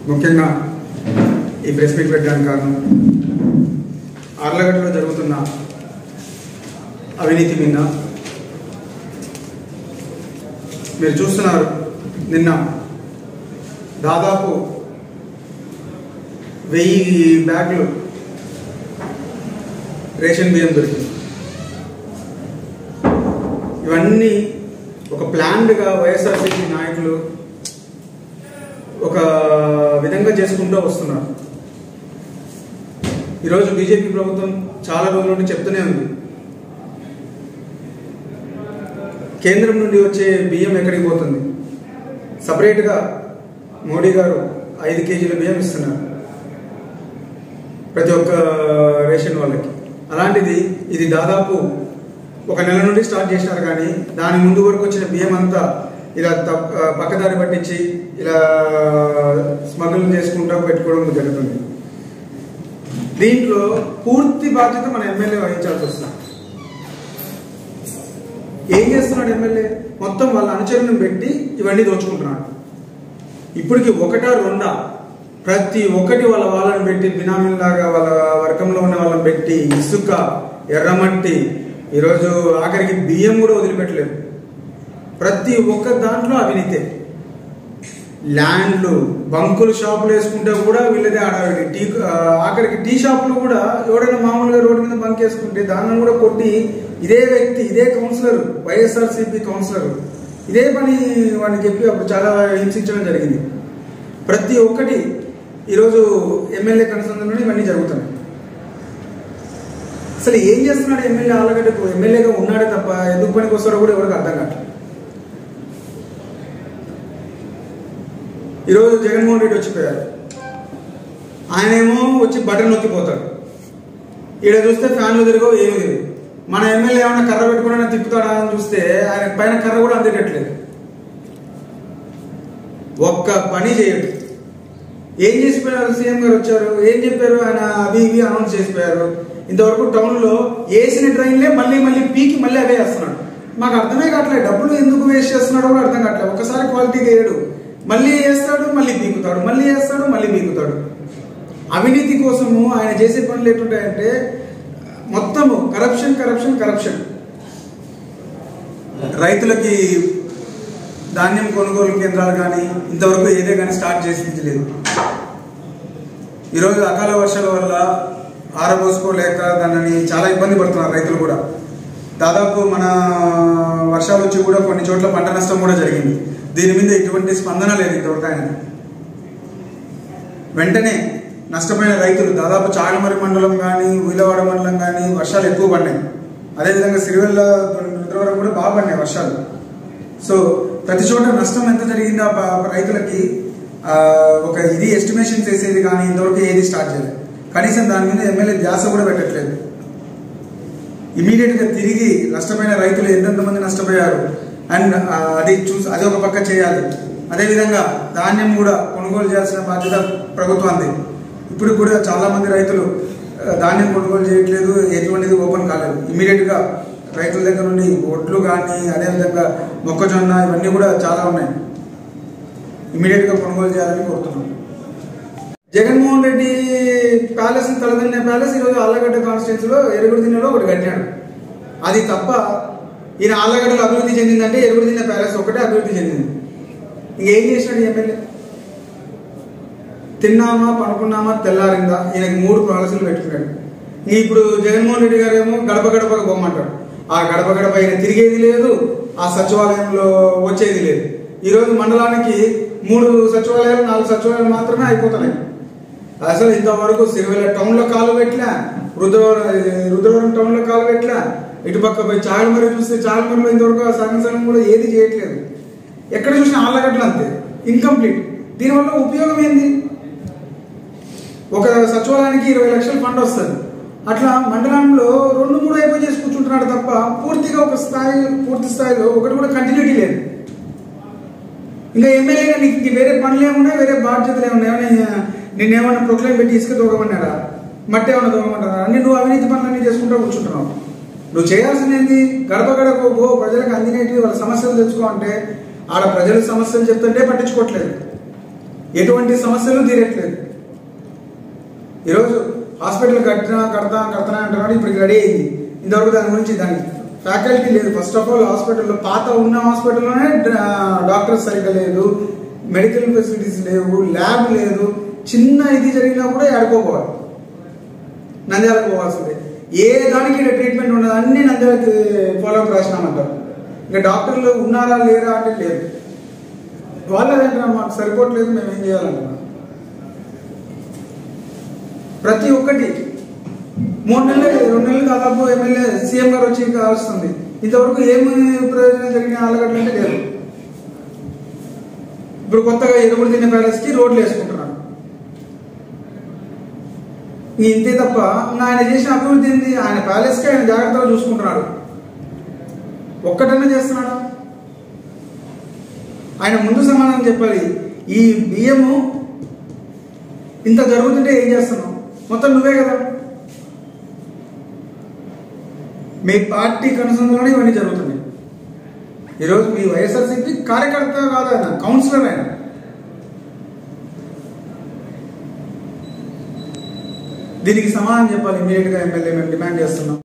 ముఖ్యంగా ఈ press meet పెట్టడానికి కారణం ఆర్లగడ్డలో జరుగుతున్న అవినీతి మీద మీరు చూస్తున్నారు నిన్న దాదాపు వెయ్యి బ్యాగులు రేషన్ బియ్యం దొరికింది ఇవన్నీ ఒక ప్లాన్డ్గా వైఎస్ఆర్సీపీ నాయకులు ఒక విధంగా చేసుకుంటూ వస్తున్నారు ఈరోజు బీజేపీ ప్రభుత్వం చాలా రోజుల నుండి చెప్తూనే ఉంది కేంద్రం నుండి వచ్చే బియ్యం ఎక్కడికి పోతుంది సపరేట్గా మోడీ గారు ఐదు కేజీల బియ్యం ఇస్తున్నారు ప్రతి ఒక్క రేషన్ వాళ్ళకి అలాంటిది ఇది దాదాపు ఒక నెల నుండి స్టార్ట్ చేసినారు కానీ దాని ముందు వరకు వచ్చిన బియ్యం అంతా ఇలా తప్- పక్కదారి పట్టించి ఇలా స్మగ్లింగ్ చేసుకుంటా పెట్టుకోవడం జరుగుతుంది దీంట్లో పూర్తి బాధ్యత మన ఎమ్మెల్యే వహించాల్సి వస్తుంది ఏం చేస్తున్నాడు ఎమ్మెల్యే మొత్తం వాళ్ళ అనుచరులను పెట్టి ఇవన్నీ దోచుకుంటున్నాడు ఇప్పటికి ఒకటా రెండా ప్రతి ఒక్కటి వాళ్ళ వాళ్ళని పెట్టి బినామీలాగా వాళ్ళ వర్గంలో ఉన్న వాళ్ళని పెట్టి ఇసుక ఎర్రమట్టి ఈరోజు ఆఖరికి బియ్యం కూడా వదిలిపెట్టలేదు ప్రతి ఒక్క దాంట్లో అవినీతే ల్యాండ్లు బంకులు షాపులు వేసుకుంటే కూడా వీళ్ళదే ఆడాలి టీ ఆ, ఆఖరికి టీ షాపులు కూడా ఎవడైనా మామూలుగా రోడ్డు మీద బంక్ వేసుకుంటే దాన్ని కూడా కొట్టి ఇదే వ్యక్తి ఇదే కౌన్సిలర్ వైఎస్ఆర్సీపీ కౌన్సిలర్ ఇదే పని వాడిని చెప్పి అప్పుడు చాలా హింసించడం జరిగింది ప్రతి ఒక్కటి ఈరోజు ఎమ్మెల్యే కనుసంధానంలో ఇవన్నీ జరుగుతున్నాయి అసలు ఏం చేస్తున్నాడు ఎమ్మెల్యే ఆలగడ్డకు ఎమ్మెల్యేగా ఉన్నాడే తప్ప ఎందుకు పనికి వస్తాడో కూడా ఎవరికి అర్థం కావట్లేదు ఈరోజు జగన్మోహన్ రెడ్డి వచ్చిపోయారు ఆయనేమో వచ్చి బటన్ నొక్కిపోతాడు ఈడ చూస్తే ఫ్యాన్లు తిరగవు ఏమి తిరగవు మన ఎమ్మెల్యే ఏమైనా కర్ర పెట్టుకుని తిప్పుతాడా అని చూస్తే ఆయన పైన కర్ర కూడా అందేటట్లేదు ఒక్క పని చేయడు ఏం చేసిపోయారు సీఎం గారు వచ్చారు ఏం చెప్పారు ఆయన అవి ఇవి అనౌన్స్ చేసిపోయారు ఇంతవరకు టౌన్ లో వేసిన ట్రైన్లే మళ్ళీ మళ్ళీ పీకి మళ్ళీ అవే వేస్తున్నాడు మాకు అర్థమే కావట్లేదు డబ్బులు ఎందుకు వేస్ట్ చేస్తున్నాడో కూడా అర్థం కావట్లేదు ఒకసారి క్వాలిటీగా వేయడు మళ్ళీ వేస్తాడు మళ్ళీ పీకుతాడు మళ్ళీ వేస్తాడు మళ్ళీ పీకుతాడు అవినీతి కోసము ఆయన చేసే పనులు ఎటుంటాయంటే మొత్తము కరప్షన్ కరప్షన్ కరప్షన్ రైతులకి ధాన్యం కొనుగోలు కేంద్రాలు కానీ ఇంతవరకు ఏదే కానీ స్టార్ట్ చేసి లేదు ఈరోజు అకాల వర్షాల వల్ల ఆరబోసుకోలేక దానిని చాలా ఇబ్బంది పడుతున్నారు రైతులు కూడా దాదాపు మన వర్షాలు వచ్చి కూడా కొన్ని చోట్ల పంట నష్టం కూడా జరిగింది దీని మీద ఎటువంటి స్పందన లేదు ఇంతవరకు ఆయన వెంటనే నష్టపోయిన రైతులు దాదాపు చాగమరి మండలం కానీ ఉయిలవాడ మండలం కానీ వర్షాలు ఎక్కువ పడినాయి అదేవిధంగా సిరివెల్ల రుద్రవరం కూడా బాగా పడినాయి వర్షాలు సో ప్రతి చోట నష్టం ఎంత జరిగిందో ఆ ప- రైతులకి ఆ, ఒక ఇది ఎస్టిమేషన్ చేసేది కానీ ఇంతవరకు ఏది స్టార్ట్ చేయలేదు కనీసం దాని మీద ఎమ్మెల్యే ధ్యాస కూడా పెట్టట్లేదు ఇమీడియట్ గా తిరిగి నష్టపోయిన రైతులు ఎంతెంత మంది నష్టపోయారు అండ్ అది చూసి అది ఒక పక్క చేయాలి అదేవిధంగా ధాన్యం కూడా కొనుగోలు చేయాల్సిన బాధ్యత ప్రభుత్వాన్ని ఇప్పుడు కూడా చాలా మంది రైతులు ఆ, ధాన్యం కొనుగోలు చేయట్లేదు ఎటువంటిది ఓపెన్ కాలేదు ఇమీడియట్ గా రైతుల దగ్గర నుండి ఒడ్లు కానీ అదేవిధంగా మొక్కజొన్న ఇవన్నీ కూడా చాలా ఉన్నాయి ఇమీడియట్ గా కొనుగోలు చేయాలని కోరుతున్నాం జగన్మోహన్ రెడ్డి ప్యాలెస్ తలదన్నే ప్యాలెస్ ఈరోజు ఆళ్ళగడ్డ కాన్స్టిట్యున్సీలో ఎరుగుడు దిన్నెలో ఒకటి కట్టాడు అది తప్ప ఈయన ఆళ్ళగడ్డలో అభివృద్ధి చెందిందంటే ఎరుగుడు దిన్న ప్యాలెస్ ఒకటే అభివృద్ధి చెందింది ఇంకేం చేసినాడు ఈ ఎమ్మెల్యే తిన్నామా పనుకున్నామా తెల్లారిందా ఈయనకి మూడు పాలసీలు పెట్టుకున్నాడు ఇంక ఇప్పుడు జగన్మోహన్ రెడ్డి గారు ఏమో గడప గడపకు పోమంటాడు ఆ గడప గడప ఆయన తిరిగేది లేదు ఆ సచివాలయంలో వచ్చేది లేదు ఈరోజు మండలానికి మూడు సచివాలయాలు నాలుగు సచివాలయాలు మాత్రమే అయిపోతున్నాయి అసలు ఇంతవరకు సిరివెల్ల టౌన్ లో కాలు పెట్టలే రుద్రవరం రుద్రవరం టౌన్ లో కాలు పెట్టలే ఇటు పక్క పోయి చాగమరి చూస్తే చాగమరిలో ఇంతవరకు ఆ సగం సగం కూడా ఏది చేయట్లేదు ఎక్కడ చూసినా ఆళ్ళగడ్డలు అంతే ఇన్కంప్లీట్ దీనివల్ల ఉపయోగం ఏంది ఒక సచివాలయానికి ఇరవై లక్షల ఫండ్ వస్తుంది అట్లా మండలంలో రెండు మూడు అయిపోయి చేసి కూర్చుంటున్నాడు తప్ప పూర్తిగా ఒక స్థాయి పూర్తి స్థాయిలో ఒకటి కూడా కంటిన్యూటీ లేదు ఇంకా ఎమ్మెల్యేగా నీకు ఇంక వేరే పనులు ఏమున్నాయి వేరే బాధ్యతలు ఏమున్నాయి ఏమైనా నిన్నేమన్నా ప్రొక్లైన్ పెట్టి ఇసుక తోగమన్నారా మట్టి ఏమన్నా తోగమంటారా అన్ని నువ్వు అవినీతి పనులన్నీ చేసుకుంటూ కూర్చుంటున్నావు నువ్వు చేయాల్సింది ఏంటి గడప గడప గో ప్రజలకు అందినేటి వాళ్ళ సమస్యలు తెచ్చుకో అంటే ఆడ ప్రజల సమస్యలు చెప్తుంటే పట్టించుకోవట్లేదు ఎటువంటి సమస్యలు తీరట్లేదు ఈరోజు హాస్పిటల్ కట్టినా కడతా కడతానా అంటున్నాడు ఇప్పుడు రెడీ అయింది ఇంతవరకు దాని గురించి దాని ఫ్యాకల్టీ లేదు ఫస్ట్ ఆఫ్ ఆల్ హాస్పిటల్లో పాత ఉన్న హాస్పిటల్లోనే డాక్టర్స్ సరిగ్గా లేదు మెడికల్ ఫెసిలిటీస్ లేవు ల్యాబ్ లేదు చిన్న ఇది జరిగినా కూడా ఆడుకోపోవాలి నంద్యాలకు పోవాల్సిందే ఏ దానికి ఇక్కడ ట్రీట్మెంట్ ఉండదు అన్ని నంద్యాలకి ఫాలోఅప్ రాసినామంటారు ఇంకా డాక్టర్లు ఉన్నారా లేరా అంటే లేదు వాళ్ళదంటారా మాకు సరిపోవట్లేదు మేము ఏం చేయాలంటున్నాం ప్రతి ఒక్కటి మూడు నెలలు రెండు నెలలు దాదాపు ఎమ్మెల్యే సీఎం గారు వచ్చి కావస్తుంది ఇంతవరకు ఏమి ప్రయోజనం జరిగిన ఆలగడ్డలు అంటే లేదు ఇప్పుడు కొత్తగా ఎరువులు తినే ప్యాలెస్ కి రోడ్లు వేసుకుంటున్నాడు ఈ ఇంతే తప్ప ఇంకా ఆయన చేసిన అభివృద్ధి ఏంది ఆయన ప్యాలెస్ కి ఆయన జాగ్రత్తగా చూసుకుంటున్నాడు ఒక్కటన్నా చేస్తున్నాడా ఆయన ముందు సమాధానం చెప్పాలి ఈ బియ్యము ఇంత జరుగుతుంటే ఏం చేస్తున్నావు మొత్తం నువ్వే కదా మీ పార్టీ కనుసంధానంలోనే ఇవన్నీ జరుగుతున్నాయి ఈరోజు మీ వైఎస్ఆర్సీపీ కార్యకర్త కాదు ఆయన కౌన్సిలర్ ఆయన దీనికి సమాధానం చెప్పాలి ఇమీడియట్ గా ఎమ్మెల్యే మేము డిమాండ్ చేస్తున్నాం